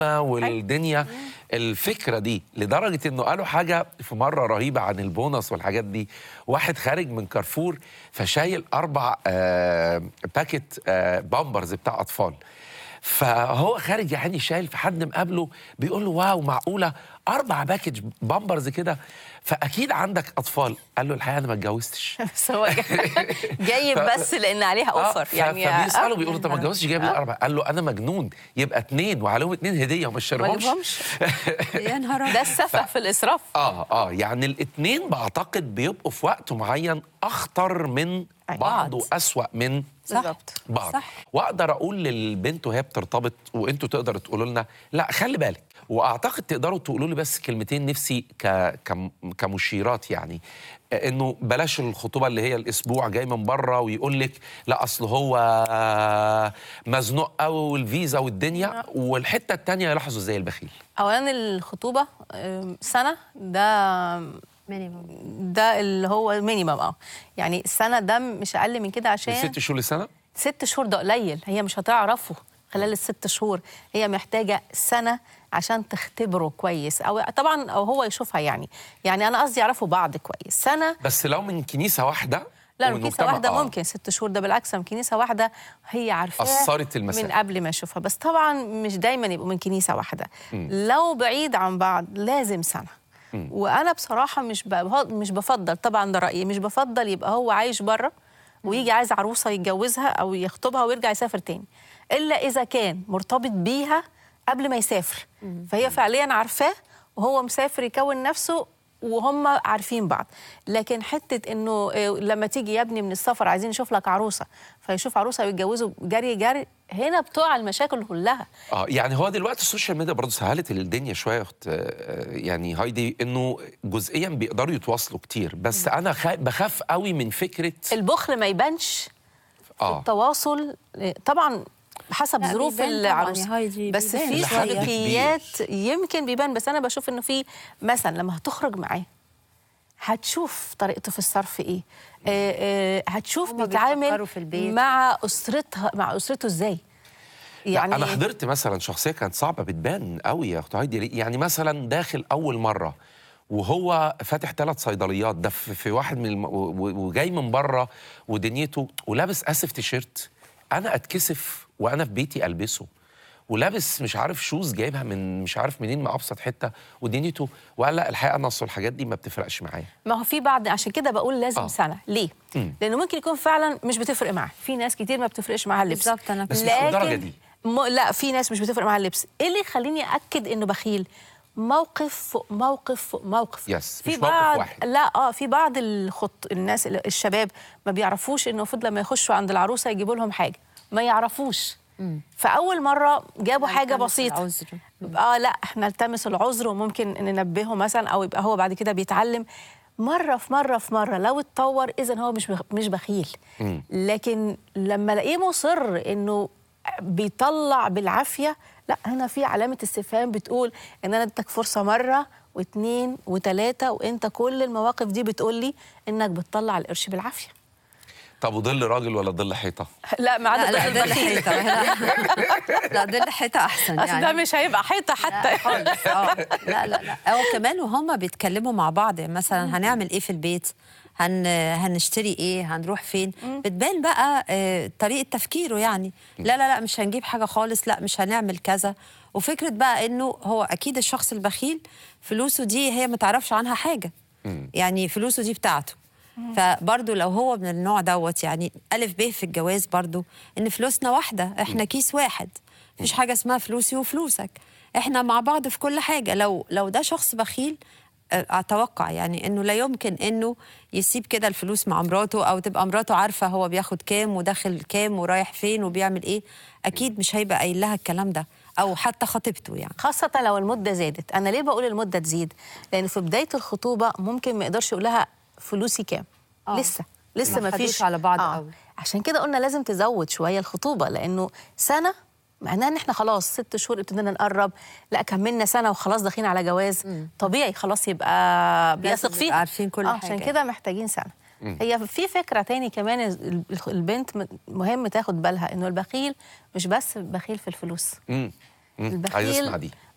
والدنيا الفكره دي لدرجه انه قالوا حاجه في مره رهيبه عن البونص والحاجات دي واحد خارج من كارفور فشايل اربع آه باكت آه بامبرز بتاع اطفال فهو خارج يا عيني شايل فحد مقابله بيقول له واو معقوله اربع باكج بامبرز كده فاكيد عندك اطفال قال له الحقيقه انا ما اتجوزتش بس هو جاي- جايب بس لان عليها اوفر ف- يعني فبيساله آه. بيقول له طب ما اتجوزتش جايب لي اربع قال له انا مجنون يبقى اتنين وعليهم اتنين هديه وما ما اشتريهمش جابهمش يا نهار أبيض. ده السفه في الاسراف اه اه يعني الاتنين بعتقد بيبقوا في وقت معين اخطر من أي. بعض بعض. واسوا من بالظبط بعض صح. واقدر اقول للبنت وهي بترتبط وانتوا تقدروا تقولوا لنا لا خلي بالك واعتقد تقدروا تقولوا لي بس كلمتين نفسي ك... كم... كمشيرات يعني آه، انه بلاش الخطوبه اللي هي الاسبوع جاي من بره ويقول لك لا اصل هو آه، مزنوق قوي والفيزا والدنيا والحته الثانيه يلاحظوا زي البخيل اولا الخطوبه آم، سنه ده مينيمم ده اللي هو مينيمم اه يعني السنه ده مش اقل من كده من عشان ست شهور لسنه ست شهور ده قليل هي مش هتعرفه خلال الست شهور هي محتاجة سنة عشان تختبره كويس أو طبعا أو هو يشوفها يعني يعني أنا قصدي يعرفوا بعض كويس سنة بس لو من كنيسه واحده لا من كنيسة والمجتمع- واحدة آه. ممكن ست شهور ده بالعكس من كنيسة واحدة هي عارفاه أثرت المسافة. من قبل ما يشوفها بس طبعا مش دايما يبقوا من كنيسة واحدة لو بعيد عن بعض لازم سنة وانا بصراحه مش ب- مش بفضل طبعا ده رايي مش بفضل يبقى هو عايش بره ويجي عايز عروسه يتجوزها او يخطبها ويرجع يسافر تاني الا اذا كان مرتبط بيها قبل ما يسافر فهي فعليا عارفاه وهو مسافر يكون نفسه وهم عارفين بعض لكن حته انه آه، لما تيجي يا ابني من السفر عايزين نشوف لك عروسه فيشوف عروسه ويتجوزوا جري جري هنا بتوع المشاكل كلها اه يعني هو دلوقتي السوشيال ميديا برضه سهلت الدنيا شويه يا اخت آه، يعني هايدي انه جزئيا بيقدروا يتواصلوا كتير بس انا خا- بخاف قوي من فكره البخل ما يبانش اه التواصل آه، طبعا حسب لا، ظروف بيبان طبعاً العروس يا هايدي، بس بيبان في لحد سلوكيات يمكن بيبان بس انا بشوف انه في مثلا لما هتخرج معاه هتشوف طريقته في الصرف ايه آه آه هتشوف هما بيتعامل بيفكروا في البيت. مع اسرتها مع اسرته ازاي يعني انا حضرت مثلا شخصيه كانت صعبه بتبان قوي يا اخت هايدي يعني مثلا داخل اول مره وهو فاتح ثلاث صيدليات ده في في واحد من الم... و- و- وجاي من بره ودنيته ولابس اسف تيشيرت انا اتكسف وانا في بيتي البسه ولابس مش عارف شوز جايبها من مش عارف منين من ابسط حته ودنيته وقال لا الحقيقه انا اصل الحاجات دي ما بتفرقش معايا ما هو في بعض عشان كده بقول لازم آه. آه. سنه ليه مم. لانه ممكن يكون فعلا مش بتفرق معاه في ناس كتير ما بتفرقش معاها اللبس بالظبط، أنا بس مش للدرجة دي. م... لا في ناس مش بتفرق معاها اللبس ايه اللي يخليني اكد انه بخيل موقف فوق موقف فوق موقف يس، في مش موقف بعض واحد. لا اه في بعض الخط الناس الشباب ما بيعرفوش انه المفروض لما يخشوا عند العروسه يجيبوا لهم حاجه ما يعرفوش فاول مره جابوا حاجه نلتمس بسيطه العذر. اه لا احنا نلتمس العذر وممكن ننبهه مثلا او يبقى هو بعد كده بيتعلم مره في مره في مره لو اتطور اذا هو مش بخ- مش بخيل لكن لما الاقيه مصر انه بيطلع بالعافيه لا هنا في علامه استفهام بتقول ان انا اديتك فرصه مره واثنين وثلاثه وانت كل المواقف دي بتقول لي انك بتطلع القرش بالعافيه طب وظل راجل ولا ظل حيطه لا ما لا عدا لا ظل ده البخيل. الحيطه لا ده الحيطه احسن اصل يعني ده مش هيبقى حيطه حتى لا خالص اه لا لا لا او كمان وهم بيتكلموا مع بعض يعني مثلا هنعمل ايه في البيت هن هنشتري ايه هنروح فين بتبان بقى آه، طريقه تفكيره يعني لا لا لا مش هنجيب حاجه خالص لا مش هنعمل كذا وفكره بقى انه هو اكيد الشخص البخيل فلوسه دي هي ما تعرفش عنها حاجه يعني فلوسه دي بتاعته فبرضه لو هو من النوع دوت يعني ألف ب في الجواز برضه إن فلوسنا واحدة إحنا كيس واحد مفيش حاجة اسمها فلوسي وفلوسك إحنا مع بعض في كل حاجة لو لو ده شخص بخيل آه، أتوقع يعني إنه لا يمكن إنه يسيب كده الفلوس مع مراته أو تبقى مراته عارفة هو بياخد كام وداخل كام ورايح فين وبيعمل إيه أكيد مش هيبقى قايل لها الكلام ده أو حتى خطيبته يعني خاصة لو المدة زادت أنا ليه بقول المدة تزيد لأن في بداية الخطوبة ممكن ما يقدرش يقول لها فلوسي كام آه. لسه لسه ما ما خدوش فيش على بعض قوي. عشان كده قلنا لازم تزود شوية الخطوبة لأنه سنة معناها ان احنا خلاص ست شهور ابتدينا نقرب لا كملنا سنه وخلاص داخلين على جواز طبيعي خلاص يبقى بيثق نبقى فيها عارفين كل آه، حاجة. عشان كده محتاجين سنه هي في فكره تاني كمان ال- ال- البنت م- مهم تاخد بالها انه البخيل مش بس بخيل في الفلوس مم. مم. عايز اسمع دي